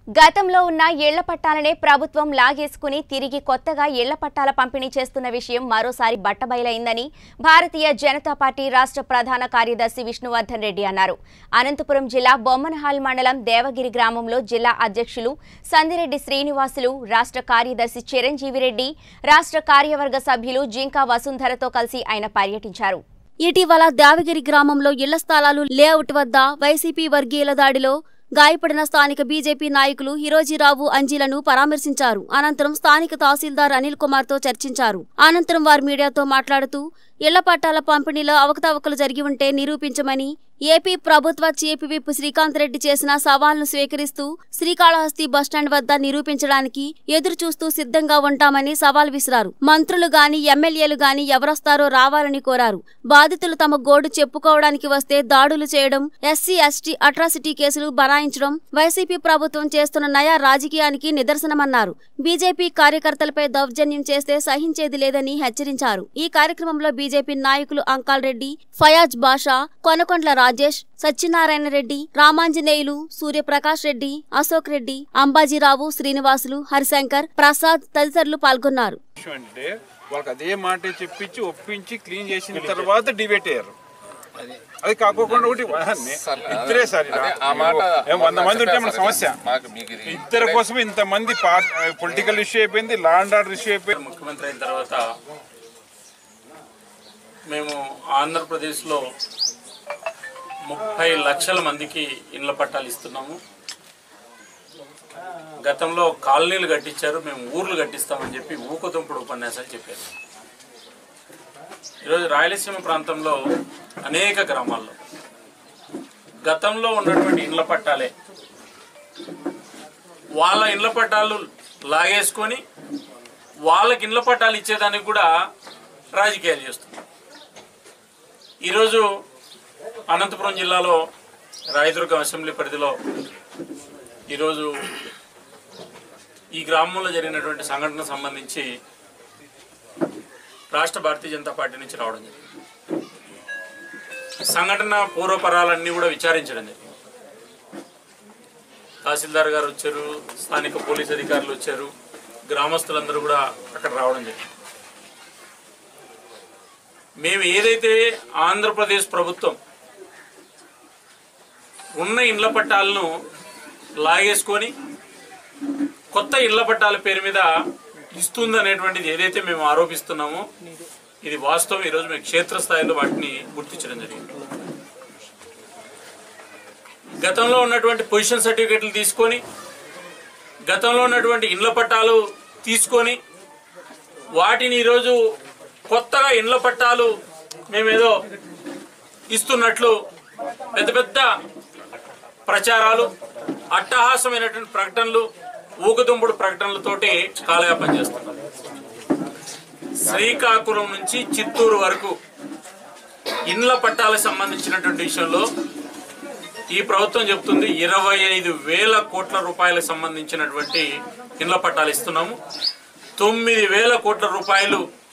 గతంలో ఉన్న ఇళ్ల పట్టాలనే ప్రభుత్వం లాగేసుకుని తిరిగి కొత్తగా ఇళ్ల పట్టాల పంపిణీ చేస్తున్న విషయం మరోసారి బట్టబయలైందని భారతీయ జనతా పార్టీ రాష్ట్ర ప్రధాన కార్యదర్శి విష్ణువర్ధన్ రెడ్డి అన్నారు అనంతపురం జిల్లా బొమ్మనహాల్ మండలం దేవగిరి గ్రామంలో జిల్లా అధ్యక్షులు సందిరెడ్డి శ్రీనివాసులు రాష్ట్ర కార్యదర్శి చిరంజీవిరెడ్డి రాష్ట్ర కార్యవర్గ సభ్యులు జింకా వసుంధరతో కలిసి ఆయన పర్యటించారు ఇటీవల దేవగిరి గ్రామంలో ఇళ్ల స్థలాలు లేఅవుట్ వద్ద వైసీపీ వర్గీయుల దాడిలో గాయపడిన స్థానిక బీజేపీ నాయకులు హిరోజీరావు అంజీలను పరామర్శించారు అనంతరం స్థానిక తహసీల్దార్ అనిల్ కుమార్ తో చర్చించారు అనంతరం వారు మీడియాతో మాట్లాడుతూ ఇళ్ల పట్టాల పంపిణీలో అవకతవకలు జరిగి ఉంటే నిరూపించమని ఏపీ ప్రభుత్వ చీఫ్ విప్ శ్రీకాంత్ రెడ్డి చేసిన సవాల్ను స్వీకరిస్తూ శ్రీకాళహస్తి బస్టాండ్ వద్ద నిరూపించడానికి ఎదురు చూస్తూ సిద్ధంగా ఉంటామని సవాల్ విసిరారు మంత్రులు గాని ఎమ్మెల్యేలు గాని ఎవరొస్తారో రావాలని కోరారు బాధితులు తమ గోడు చెప్పుకోవడానికి వస్తే దాడులు చేయడం ఎస్సీ ఎస్టీ అట్రాసిటీ కేసులు బనాయించడం వైసీపీ ప్రభుత్వం చేస్తున్న నయా రాజకీయానికి నిదర్శనమన్నారు బీజేపీ కార్యకర్తలపై దౌర్జన్యం చేస్తే సహించేది లేదని హెచ్చరించారు ఈ కార్యక్రమంలో బీజేపీ నాయకులు అంకాల్ రెడ్డి ఫయాజ్ బాషా కొనకొండ్ల రాజేష్ సత్యనారాయణ రెడ్డి రామాంజనేయులు సూర్యప్రకాష్ రెడ్డి అశోక్ రెడ్డి అంబాజీరావు శ్రీనివాసులు హరిశంకర్ ప్రసాద్ తదితరులు పాల్గొన్నారు విషయం అంటే వాళ్ళకి అదే మాట చెప్పించి ఒప్పించి క్లీన్ చేసిన తర్వాత డిబేట్ అయ్యారు అది కాకోకుండా ఒకటి ఇద్దరే సార్ ఇలా. అదే ఆ మాట ఏం వంద మంది ఉంటే మన సమస్య మాకు మీకు ఇది ఇద్దరి కోసం ఇంత మంది పొలిటికల్ ఇష్యూ అయిపోయింది లా అండ్ ఆర్డర్ ఇష్యూ అయిపోయింది ముఖ్యమంత్రి అయిన తర్వాత మేము ఆంధ్రప్రదేశ్లో ముప్పై లక్షల మందికి ఇండ్ల పట్టాలు ఇస్తున్నాము గతంలో కాలనీలు కట్టించారు మేము ఊర్లు కట్టిస్తామని చెప్పి ఊకతుంపుడు ఉపన్యాసాలు చెప్పారు ఈరోజు రాయలసీమ ప్రాంతంలో అనేక గ్రామాల్లో గతంలో ఉన్నటువంటి ఇండ్ల పట్టాలే వాళ్ళ ఇండ్ల పట్టాలు లాగేసుకొని వాళ్ళకి ఇండ్ల పట్టాలు ఇచ్చేదానికి కూడా రాజకీయాలు చేస్తున్నారు ఈరోజు అనంతపురం జిల్లాలో రాయదుర్గం అసెంబ్లీ పరిధిలో ఈరోజు ఈ గ్రామంలో జరిగినటువంటి సంఘటన సంబంధించి రాష్ట్ర భారతీయ జనతా పార్టీ నుంచి రావడం జరిగింది సంఘటన పూర్వపరాలన్నీ కూడా విచారించడం జరిగింది తహసీల్దార్ గారు వచ్చారు స్థానిక పోలీస్ అధికారులు వచ్చారు గ్రామస్తులందరూ కూడా అక్కడ రావడం జరిగింది మేము ఏదైతే ఆంధ్రప్రదేశ్ ప్రభుత్వం ఉన్న ఇండ్ల పట్టాలను లాగేసుకొని కొత్త ఇళ్ల పట్టాల పేరు మీద ఇస్తుందనేటువంటిది ఏదైతే మేము ఆరోపిస్తున్నామో ఇది వాస్తవం ఈరోజు మేము క్షేత్రస్థాయిలో వాటిని గుర్తించడం జరిగింది గతంలో ఉన్నటువంటి పొజిషన్ సర్టిఫికెట్లు తీసుకొని గతంలో ఉన్నటువంటి ఇండ్ల పట్టాలు తీసుకొని వాటిని ఈరోజు కొత్తగా ఇండ్ల పట్టాలు మేమేదో ఇస్తున్నట్లు పెద్ద పెద్ద ప్రచారాలు అట్టహాసమైనటువంటి ప్రకటనలు ఊకదుంపుడు ప్రకటనలతోటి కాలయాపన చేస్తున్నారు శ్రీకాకుళం నుంచి చిత్తూరు వరకు ఇండ్ల పట్టాలకు సంబంధించినటువంటి విషయంలో ఈ ప్రభుత్వం చెప్తుంది ఇరవై ఐదు వేల కోట్ల రూపాయలకు సంబంధించినటువంటి ఇండ్ల పట్టాలు ఇస్తున్నాము తొమ్మిది వేల కోట్ల రూపాయలు